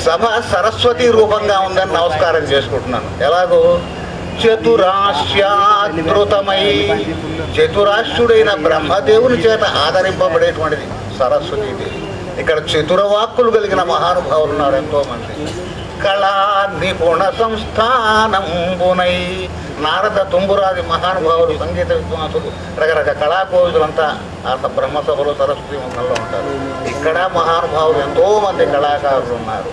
సభ సరస్వతి రూపంగా ఉందని నమస్కారం చేసుకుంటున్నాను ఎలాగో చతురాశ్యాదృతమై చతురాశ్యుడైన బ్రహ్మదేవుని చేత ఆదరింపబడేటువంటిది సరస్వతీదేవి ఇక్కడ చతురవాక్కులు కలిగిన మహానుభావులు ఉన్నారు ఎంతో మంది కళా నిపుణ సంస్థానంబునై నారద తుంబురాది మహానుభావులు సంగీత విద్వాంసులు రకరకాల కళాకోవిదులంతా అంత బ్రహ్మసభలో సరస్వతి మందంలో ఉంటారు ఇక్కడ మహానుభావులు ఎంతో మంది కళాకారులు ఉన్నారు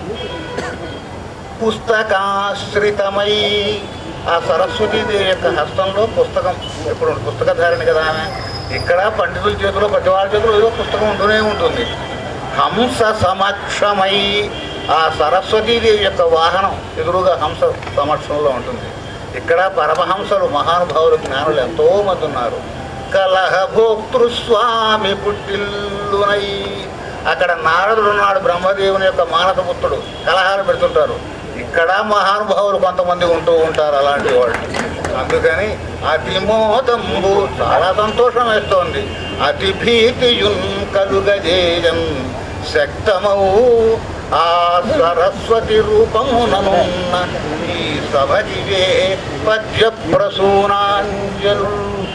పుస్తకాశ్రితమై ఆ సరస్వతీదేవి యొక్క హస్తంలో పుస్తకం ఇప్పుడు పుస్తకధారిణి కదా ఆమె ఇక్కడ పండితుల చేతిలో ప్రతి వాళ్ళ చేతిలో ఏదో పుస్తకం ఉంటూనే ఉంటుంది హంస సమక్షమై ఆ సరస్వతీదేవి యొక్క వాహనం ఎదురుగా హంస సమక్షంలో ఉంటుంది ఇక్కడ పరమహంసలు మహానుభావులు జ్ఞానులు ఎంతో మంది ఉన్నారు కలహ భోక్తృస్వామి పుట్టిల్లునై అక్కడ నారదుడు ఉన్నాడు బ్రహ్మదేవుని యొక్క మానసపుత్రుడు కలహాలు పెడుతుంటారు ఇక్కడ మహానుభావులు కొంతమంది ఉంటూ ఉంటారు అలాంటి వాళ్ళు అందుకని అతి మోదంబు చాలా సంతోషం వేస్తోంది అతి భీతియున్ కలుగజేయన్ శక్తమౌ ఆ సరస్వతి రూపముననున్న ఈ సభజివే పద్య ప్రసూనాంజలు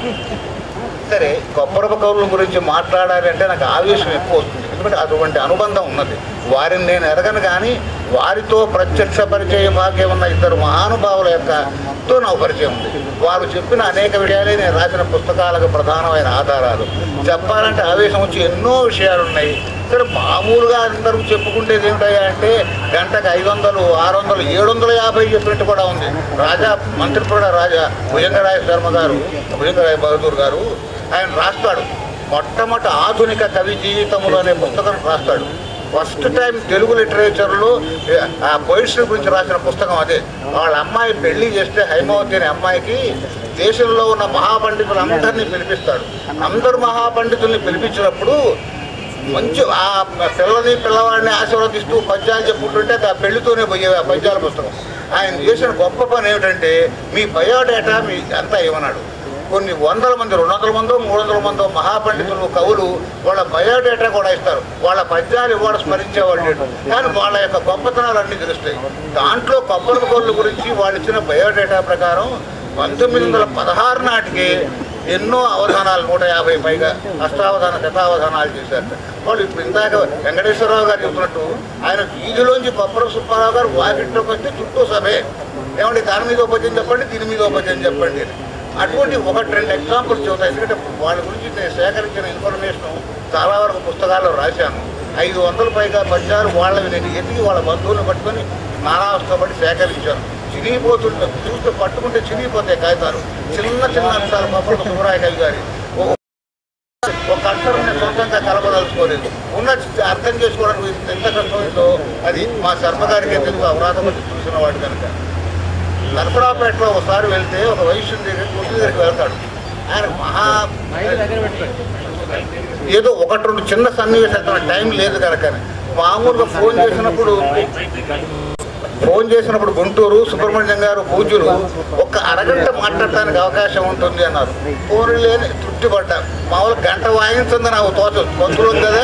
సరే కొప్పరప కవుల గురించి మాట్లాడాలి అంటే నాకు ఆవేశం ఎక్కువ వస్తుంది ఎందుకంటే అటువంటి అనుబంధం ఉన్నది వారిని నేను ఎరగను కానీ వారితో ప్రత్యక్ష పరిచయ భాగ్యం ఉన్న ఇద్దరు మహానుభావుల యొక్క తో నాకు పరిచయం ఉంది వారు చెప్పిన అనేక విషయాలే నేను రాసిన పుస్తకాలకు ప్రధానమైన ఆధారాలు చెప్పాలంటే ఆవేశం వచ్చి ఎన్నో విషయాలు ఉన్నాయి సరే మామూలుగా అందరూ చెప్పుకుంటేది ఏమిటయ్యా అంటే గంటకు ఐదు వందలు ఆరు వందలు ఏడు వందల యాభై చెప్పినట్టు కూడా ఉంది రాజా మంత్రి కూడా రాజా భుజంగరాయ శర్మ గారు భుజంగరాయ బహదూర్ గారు ఆయన రాస్తాడు మొట్టమొదటి ఆధునిక కవి జీవితములు అనే పుస్తకం రాస్తాడు ఫస్ట్ టైం తెలుగు లిటరేచర్లో ఆ పొయిట్స్ గురించి రాసిన పుస్తకం అదే వాళ్ళ అమ్మాయి పెళ్లి చేస్తే హైమావతి అనే అమ్మాయికి దేశంలో ఉన్న మహాపండితులందరినీ పిలిపిస్తాడు అందరు మహాపండితుల్ని పిలిపించినప్పుడు మంచి ఆ పిల్లని పిల్లవాడిని ఆశీర్వదిస్తూ పద్యాలు చెప్పుకుంటుంటే ఆ పెళ్లితోనే పోయేవి ఆ పద్యాల పుస్తకం ఆయన చేసిన గొప్ప పని ఏమిటంటే మీ బయోడేటా మీ అంతా ఇవ్వనాడు కొన్ని వందల మంది రెండు వందల మందో మూడు వందల మందో మహాపండితులు కవులు వాళ్ళ బయోడేటా కూడా ఇస్తారు వాళ్ళ పద్యాలు ఇవాళ స్మరించేవాళ్ళు లేరు. కానీ వాళ్ళ యొక్క గొప్పతనాలు అన్నీ తెలుస్తాయి దాంట్లో కొబ్బరి కోళ్ళ గురించి వాళ్ళు ఇచ్చిన బయోడేటా ప్రకారం పంతొమ్మిది వందల పదహారు నాటికి ఎన్నో అవధానాలు నూట యాభై పైగా అష్టావధాన శతావధానాలు చేశారు వాళ్ళు ఇప్పుడు ఇందాక వెంకటేశ్వరరావు గారు చెబుతున్నట్టు ఆయన వీధిలోంచి కొప్పర సుబ్బారావు గారు వాకిట్లోకి వస్తే చుట్టూ సభే ఏమంటే దాని మీద ఉపద్యం చెప్పండి దీని మీద ఉపద్యం చెప్పండి అని. అటువంటి ఒకటి రెండు ఎగ్జాంపుల్స్ చెబుతాయి ఎందుకంటే వాళ్ళ గురించి నేను సేకరించిన ఇన్ఫర్మేషన్ చాలా వరకు పుస్తకాల్లో రాశాను ఐదు వందల పైగా పద్యాలు వాళ్ళవి నేను ఎతికి వాళ్ళ బంధువులను పట్టుకొని నానావస్థపడి సేకరించాను చినిగిపోతుంటే చూస్తే పట్టుకుంటే చినిగిపోతాయి కాగితాలు చిన్న చిన్న అంశాలు కొప్పల సుబ్రాయ కవి గారి ఓ- ఒక అక్షరం నేను సొంతంగా కలపదలుచుకోలేదు ఉన్న అర్థం చేసుకోవడానికి ఎంత కష్టమైందో అది మా శర్మ గారికి తెలుగు అవరాధపతి చూసిన వాడు కనుక నరసరావుపేటలో ఒకసారి వెళ్తే ఒక వైశ్యుని దగ్గర కొట్టు దగ్గరికి వెళ్తాడు ఆయన మహా ఏదో ఒకటి రెండు చిన్న సన్నివేశాలు టైం లేదు కనుక మామూలుగా ఫోన్ చేసినప్పుడు ఫోన్ చేసినప్పుడు గుంటూరు సుబ్రహ్మణ్యం గారు పూజ్యులు ఒక అరగంట మాట్లాడటానికి అవకాశం ఉంటుంది అన్నారు ఫోన్ లేని తృప్తి పడ్డా మామూలు గంట వాయించింది నాకు తోచు పొంతులు కదా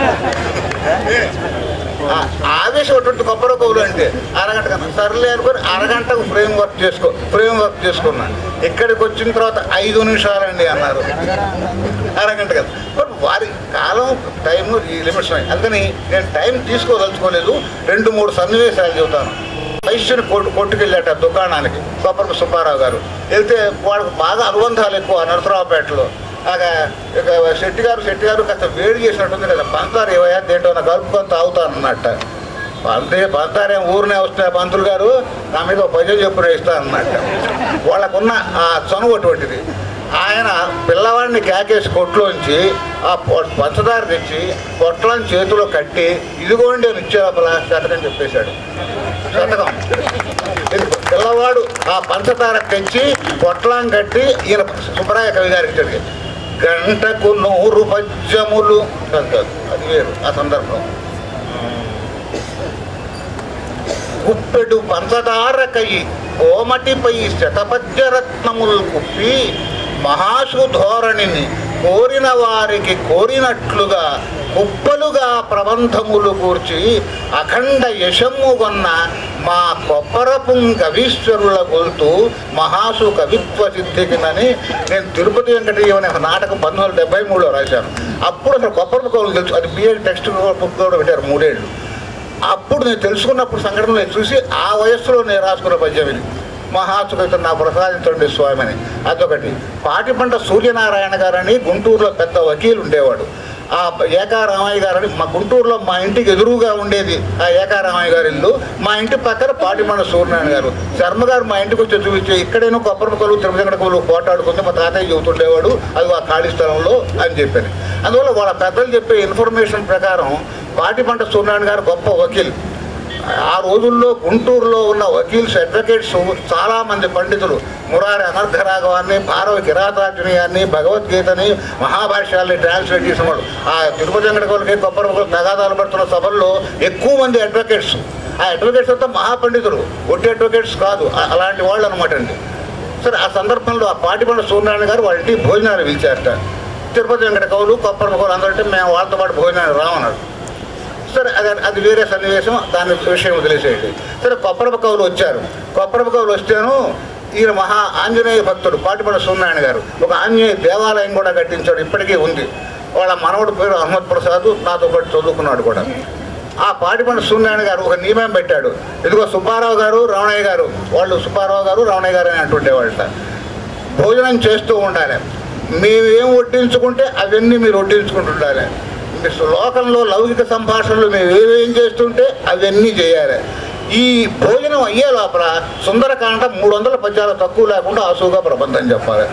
ఆ ఆవేశం అటువంటి కొబ్బరి కవులు అంటే అరగంట కన్నా సర్లే అనుకొని అరగంటకు ఫ్రేమ్ వర్క్ చేసుకో ఫ్రేమ్ వర్క్ చేసుకున్నా ఇక్కడికి వచ్చిన తర్వాత ఐదు నిమిషాలండి అన్నారు అరగంట కదా బట్ వారి కాలం టైం ఈ లిమిట్స్ ఉన్నాయి అందుకని నేను టైం తీసుకోదలుచుకోలేదు రెండు మూడు సన్నివేశాలు చెబుతాను వైశ్యుని కొట్టు కొట్టుకెళ్ళాట దుకాణానికి కొప్పరపు సుబ్బారావు గారు వెళ్తే వాళ్ళకు బాగా అనుబంధాలు ఎక్కువ నరసరావుపేటలో ఆగా ఇక శెట్టి గారు శెట్టి గారు కాస్త వేడి చేసినట్టుంది కదా పంతారు ఏవయ్యా దేంట్లో నా కలుపుకొని తాగుతాను అన్నట్ట పంతే పంతారేం ఊరినే వస్తున్నాయి పంతులు గారు నా మీద ఒక పద్యం చెప్పున ఇస్తా అన్నట్ట వాళ్ళకున్న ఆ చనువు అటువంటిది ఆయన పిల్లవాడిని కేకేసి కొట్లోంచి ఆ పొ- పంచదార తెచ్చి పొట్లను చేతిలో కట్టి ఇదిగోండి అని ఇచ్చే లోపల శతకం చెప్పేశాడు శతకం ఇది పిల్లవాడు ఆ పంచదార తెచ్చి పొట్లం కట్టి ఈయన సుబ్బరాయ కవి గారికి ఇచ్చాడు గంటకు నూరు పద్యములు కాదు కాదు అది వేరు ఆ సందర్భం గుప్పెడు పంచదారకై కోమటిపై శతపద్యరత్నములు కుప్పి మహాసు ధోరణిని కోరిన వారికి కోరినట్లుగా కుప్పలుగా ప్రబంధములు కూర్చి అఖండ యశమ్ము కొన్న మా కొప్పరపు కవీశ్వరుల గొంతు మహాసు కవిత్వ సిద్ధికినని నేను తిరుపతి వెంకటయ్య అనే ఒక నాటకం పంతొమ్మిది వందల డెబ్బై మూడులో రాశాను అప్పుడు అసలు కొప్పరపు కవులు తెలుసు అది బిఎడ్ టెక్స్ట్ బుక్ కూడా పెట్టారు మూడేళ్ళు అప్పుడు నేను తెలుసుకున్నప్పుడు సంఘటనలు నేను చూసి ఆ వయస్సులో నేను రాసుకున్న పద్యం ఇది మహాసుకవిత నా ప్రసాదించండి స్వామి అని అదొకటి పాటిపంట సూర్యనారాయణ గారని గుంటూరులో పెద్ద వకీలు ఉండేవాడు ఆ ఏకా రామయ్య గారని మా గుంటూరులో మా ఇంటికి ఎదురుగా ఉండేది ఆ ఏకా రామయ్య గారి ఇల్లు మా ఇంటి పక్కన పాటిపంట సూర్యనారాయణ గారు శర్మ గారు మా ఇంటికి వచ్చి చూపించే ఇక్కడేనో కొప్పరపకలు తిరుమల పోటాడుకుంటే మా తాతయ్య చెబుతుండేవాడు అది ఆ ఖాళీ స్థలంలో అని చెప్పాను అందువల్ల వాళ్ళ పెద్దలు చెప్పే ఇన్ఫర్మేషన్ ప్రకారం పాటిపంట సూర్యనారాయణ గారు గొప్ప వకీల్ ఆ రోజుల్లో గుంటూరులో ఉన్న వకీల్స్ అడ్వకేట్స్ చాలా మంది పండితులు మురారి అనర్ఘరాఘవాన్ని భారవ కిరాతార్జుని గారిని భగవద్గీతని మహాభాష్యాల్ని ట్రాన్స్లేట్ చేసిన వాళ్ళు ఆ తిరుపతి వెంకటకోలకి కొప్పర తగాదాలు పడుతున్న సభల్లో ఎక్కువ మంది అడ్వకేట్స్ ఆ అడ్వకేట్స్ అంతా మహాపండితులు ఒట్టి అడ్వకేట్స్ కాదు అ- అలాంటి వాళ్ళు అనమాట అండి సరే ఆ సందర్భంలో ఆ పాటిపండ సూర్యనారాయణ గారు వాళ్ళ ఇంటికి భోజనాలు పిలిచారట తిరుపతి వెంకట కవులు కొప్పర కవులు అందరంటే మేము వాళ్ళతో పాటు భోజనాలు రామన్నారు సరే అది అది వేరే సన్నివేశం దాని విషయం వదిలేసేయండి సరే కొప్పరప కవులు వచ్చారు కొప్పరప కవులు వస్తేను ఈయన మహా ఆంజనేయ భక్తుడు పాటిపడ సూర్యనారాయణ గారు ఒక ఆంజనేయ దేవాలయం కూడా కట్టించాడు ఇప్పటికీ ఉంది వాళ్ళ మనవడు పేరు అహ్మద్ ప్రసాద్ నాతో పాటు చదువుకున్నాడు కూడా ఆ పాటిపండ సూర్యనారాయణ గారు ఒక నియమం పెట్టాడు ఇదిగో సుబ్బారావు గారు రమణయ్య గారు వాళ్ళు సుబ్బారావు గారు రమణయ్య గారు అని అంటుండేవాళ్ళ భోజనం చేస్తూ ఉండాలి మేమేం వడ్డించుకుంటే అవన్నీ మీరు వడ్డించుకుంటుండాలి మీరు లోకంలో లౌకిక సంభాషణలు మేము ఏమేం చేస్తుంటే అవన్నీ చేయాలి ఈ భోజనం అయ్యే లోపల సుందరకాండ మూడు వందల పద్యాలు తక్కువ లేకుండా ఆసుగా ప్రబంధం చెప్పాలి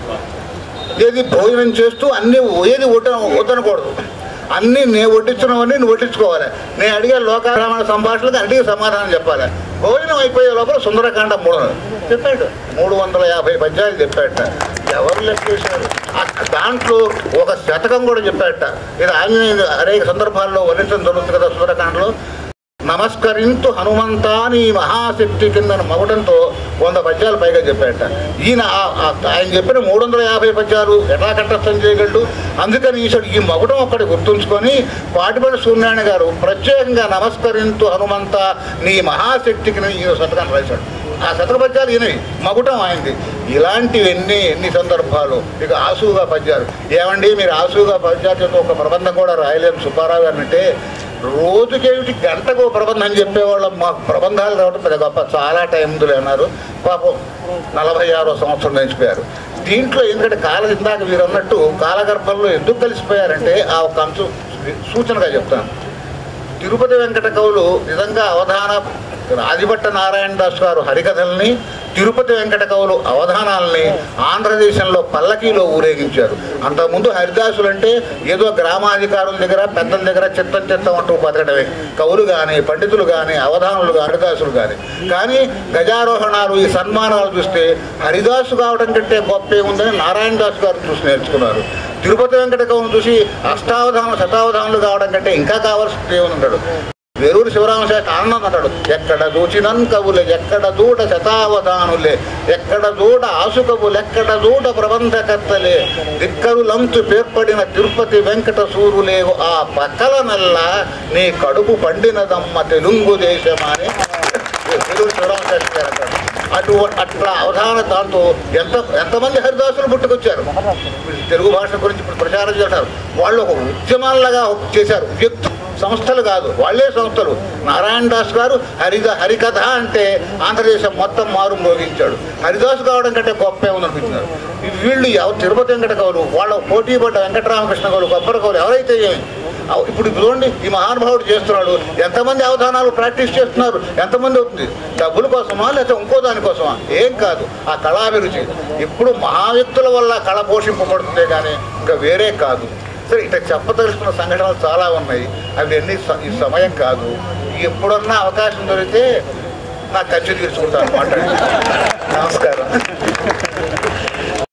ఏది భోజనం చేస్తూ అన్ని ఏది వడ్డ వద్దనకూడదు అన్నీ నేను వడ్డించినవన్నీ నువ్వు వడ్డించుకోవాలి నేను అడిగే లోకారామణ సంభాషణలకు అడిగే సమాధానం చెప్పాలి భోజనం అయిపోయే లోపల సుందరకాండ మూడు వందలు. చెప్పాడు మూడు వందల యాభై పద్యాలు చెప్పాడట ఎవరు లెక్కేశారు ఆ- దాంట్లో ఒక శతకం కూడా చెప్పాడట ఇది ఆంజనేయ అనేక సందర్భాల్లో వర్ణించడం జరుగుతుంది కదా సుందరకాండలో నమస్కరింతు హనుమంతాని మహాశక్తి కింద మగడంతో వంద పద్యాలు పైగా చెప్పాడట ఈయన ఆ- ఆ- ఆయన చెప్పిన మూడు వందల యాభై పద్యాలు ఎట్లా కట్టస్థం చేయగలడు అందుకని ఈశ్వరుడు ఈ మగుడం ఒక్కటి గుర్తుంచుకొని పాటిపడి సూర్యనారాయణ గారు ప్రత్యేకంగా నమస్కరింతు హనుమంత నీ మహాశక్తికి ఈయన శతకాన్ని రాశాడు ఆ శతక పద్యాలు ఈయనవి మగుటం ఆయనది ఇలాంటివన్నీ ఎన్ని సందర్భాలు ఇక ఆసుగా పద్యాలు ఏమండి మీరు ఆసుగా పద్యాలతో ఒక ప్రబంధం కూడా రాయలేము సుబ్బారావు గారు అంటే రోజుకేమిటి గంటకు ఓ ప్రబంధం చెప్పేవాళ్ళం మాకు ప్రబంధాలు రావడం పెద్ద గొప్ప చాలా టైం ఉందిలే అన్నారు పాపం నలభై ఆరో సంవత్సరం నిలిచిపోయారు దీంట్లో ఎందుకంటే కాల ఇందాక మీరు అన్నట్టు కాలగర్భంలో ఎందుకు కలిసిపోయారంటే ఆ ఒక అంశం సూచనగా చెప్తాను తిరుపతి వెంకట కవులు నిజంగా అవధాన రాజిభట్ట నారాయణ దాస్ గారు హరికథల్ని తిరుపతి వెంకట కవులు అవధానాల్ని ఆంధ్రదేశంలో పల్లకీలో ఊరేగించారు అంతకుముందు హరిదాసులు అంటే ఏదో గ్రామాధికారుల దగ్గర పెద్దల దగ్గర చిత్తం చిత్తం అంటూ బతకడమే కవులు కానీ పండితులు కానీ అవధానులు కానీ హరిదాసులు కానీ కానీ గజారోహణాలు ఈ సన్మానాలు చూస్తే హరిదాసు కావడం కంటే గొప్ప ఉందని నారాయణ దాస్ గారు చూసి నేర్చుకున్నారు తిరుపతి వెంకట కవును చూసి అష్టావధానం శతావధానులు కావడం కంటే ఇంకా కావాల్సింది ఏమనుంటాడు వేరూరు శివరామశాస్త్రి ఆనందం అంటాడు ఎక్కడ దూచినన్ కవులే ఎక్కడ దూడ శతావధానులే ఎక్కడ దూడ ఆసుకవులు ఎక్కడ దూడ ప్రబంధకర్తలే దిక్కరు లంచు పేర్పడిన తిరుపతి వెంకట సూరులేవు ఆ పక్కల నల్ల నీ కడుపు పండినదమ్మ తెలుగు దేశమాని వేరూరు శివరామశాస్త్రి గారు అంటాడు అటు అట్లా అవధాన దాంతో ఎంత ఎంతమంది హరిదాసులు పుట్టుకొచ్చారు తెలుగు భాష గురించి ఇప్పుడు ప్రచారం చేస్తారు వాళ్ళు ఒక ఉద్యమాలలాగా చేశారు వ్యక్తి సంస్థలు కాదు వాళ్ళే సంస్థలు నారాయణ దాస్ గారు హరిద హరికథ అంటే ఆంధ్రదేశం మొత్తం మారు మోగించాడు హరిదాసు కావడం కంటే గొప్ప ఏమనిపించినారు వీళ్ళు ఎవ- తిరుపతి వెంకట కవులు వాళ్ళ పోటీ పడ్డ వెంకటరామకృష్ణ కవులు కొబ్బరి కవులు ఎవరైతే ఏమి అవ్- ఇప్పుడు చూడండి ఈ మహానుభావుడు చేస్తున్నాడు ఎంతమంది అవధానాలు ప్రాక్టీస్ చేస్తున్నారు ఎంతమంది అవుతుంది డబ్బుల కోసమా లేకపోతే ఇంకో దానికోసమా ఏం కాదు ఆ కళాభిరుచి ఇప్పుడు మహావ్యక్తుల వల్ల కళ పోషింపబడుతుందే కానీ ఇంకా వేరే కాదు సరే ఇట్లా చెప్పదలుచుకున్న సంఘటనలు చాలా ఉన్నాయి అవి అన్ని స- ఈ సమయం కాదు ఎప్పుడన్నా అవకాశం దొరికితే నా ఖర్చు తీర్చుకుంటాను అనమాట